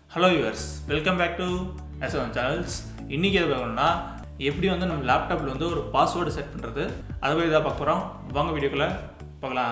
hello yours welcome back to SN channels இன்றைக்கி எது பார்க்கணும்னா எப்படி வந்து நம்ம லேப்டாப்பில் வந்து ஒரு பாஸ்வேர்டு செட் பண்ணுறது அதை பற்றி தான் பார்க்க போகிறோம் வாங்க வீடியோக்குள்ளே பார்க்கலாம்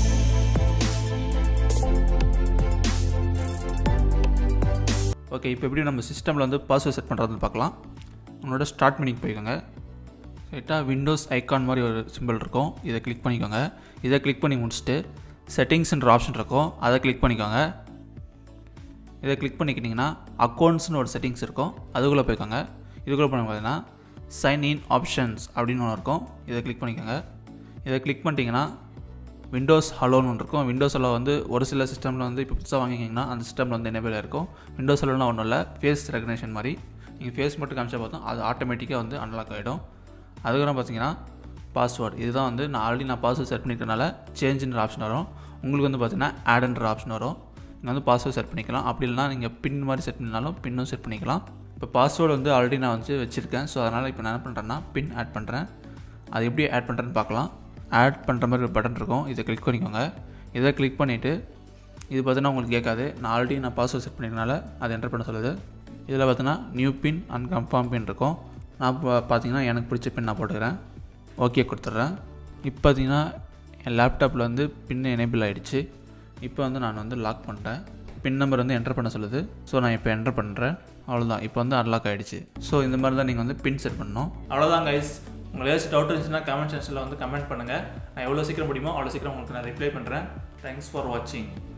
ஓகே இப்போ எப்படி நம்ம சிஸ்டமில் வந்து பாஸ்வேர்டு செட் பண்ணுறதுன்னு பார்க்கலாம் உங்களோட ஸ்டார்ட் மெனிக்கு போய்க்கோங்க ரைட்டாக விண்டோஸ் ஐக்கான் மாதிரி ஒரு சிம்பிள் இருக்கும் இதை கிளிக் பண்ணிக்கோங்க இதை கிளிக் பண்ணி முடிச்சுட்டு செட்டிங்ஸ்ன்ற ஆப்ஷன் இருக்கும் அதை கிளிக் பண்ணிக்கோங்க இதை கிளிக் பண்ணிக்கிட்டிங்கன்னா அக்கௌண்ட்ஸ்னு ஒரு செட்டிங்ஸ் இருக்கும் அதுக்குள்ளே போய்க்கோங்க இதுக்குள்ளே போன பார்த்தீங்கன்னா சைன் இன் ஆப்ஷன்ஸ் அப்படின்னு ஒன்று இருக்கும் இதை கிளிக் பண்ணிக்கோங்க இதை கிளிக் பண்ணிட்டீங்கன்னா விண்டோஸ் ஹலோன்னு ஒன்று இருக்கும் விண்டோஸ் ஹலோ வந்து ஒரு சில சிஸ்டமில் வந்து இப்போ புதுசாக வாங்கிக்கிங்கன்னா அந்த சிஸ்டமில் வந்து எனேபிள் இருக்கும் விண்டோஸ் ஹலோனா ஒன்றும் இல்லை ஃபேஸ் ரெகனேஷன் மாதிரி நீங்கள் ஃபேஸ் மட்டும் காமிச்சா பார்த்தோம் அது ஆட்டோமேட்டிக்காக வந்து அன்லாக் ஆகிடும் அதுக்கப்புறம் பார்த்தீங்கன்னா பாஸ்வேர்டு இதுதான் வந்து நான் ஆல்ரெடி நான் பாஸ்வேர்ட் செட் பண்ணிக்கிறனால சேஞ்சுன்ற ஆப்ஷன் வரும் உங்களுக்கு வந்து பார்த்தீங்கன்னா ஆடுன்ற ஆப்ஷன் வரும் நீங்கள் வந்து பாஸ்வேர்ட் செட் பண்ணிக்கலாம் அப்படி இல்லைனா நீங்கள் பின் மாதிரி செட் பண்ணாலும் பின்னும் செட் பண்ணிக்கலாம் இப்போ பாஸ்வேர்டு வந்து ஆல்ரெடி நான் வந்து வச்சுருக்கேன் ஸோ அதனால் இப்போ நான் என்ன பண்ணுறேன்னா பின் ஆட் பண்ணுறேன் அது எப்படி ஆட் பண்ணுறேன்னு பார்க்கலாம் ஆட் பண்ணுற மாதிரி ஒரு பட்டன் இருக்கும் இதை கிளிக் பண்ணிக்கோங்க இதை கிளிக் பண்ணிவிட்டு இது பார்த்தீங்கன்னா உங்களுக்கு கேட்காது நான் ஆல்ரெடி நான் பாஸ்வேர்ட் செட் பண்ணிக்கிறனால அதை என்டர் பண்ண சொல்லுது இதில் பார்த்தீங்கன்னா நியூ பின் அன்கன்ஃபார்ம் பின் இருக்கும் நான் இப்போ பார்த்தீங்கன்னா எனக்கு பிடிச்ச பின் நான் போட்டுக்கிறேன் ஓகே கொடுத்துட்றேன் இப்போ பார்த்தீங்கன்னா என் லேப்டாப்பில் வந்து பின் எனேபிள் ஆகிடுச்சு இப்போ வந்து நான் வந்து லாக் பண்ணிட்டேன் பின் நம்பர் வந்து என்டர் பண்ண சொல்லுது ஸோ நான் இப்போ என்டர் பண்ணுறேன் அவ்வளோதான் இப்போ வந்து அன்லாக் ஆகிடுச்சு ஸோ இந்த மாதிரி தான் நீங்கள் வந்து பின் செட் பண்ணணும் அவ்வளோதான் கைஸ் உங்களுக்கு ஏதாச்சும் டவுட் இருந்துச்சுன்னா கமெண்ட் செக்ஷனில் வந்து கமெண்ட் பண்ணுங்கள் நான் எவ்வளோ சீக்கிரம் முடியுமோ அவ்வளோ சீக்கிரம் உங்களுக்கு நான் ரிப்ளை பண்ணுறேன் தேங்க்ஸ் ஃபார் வாட்சிங்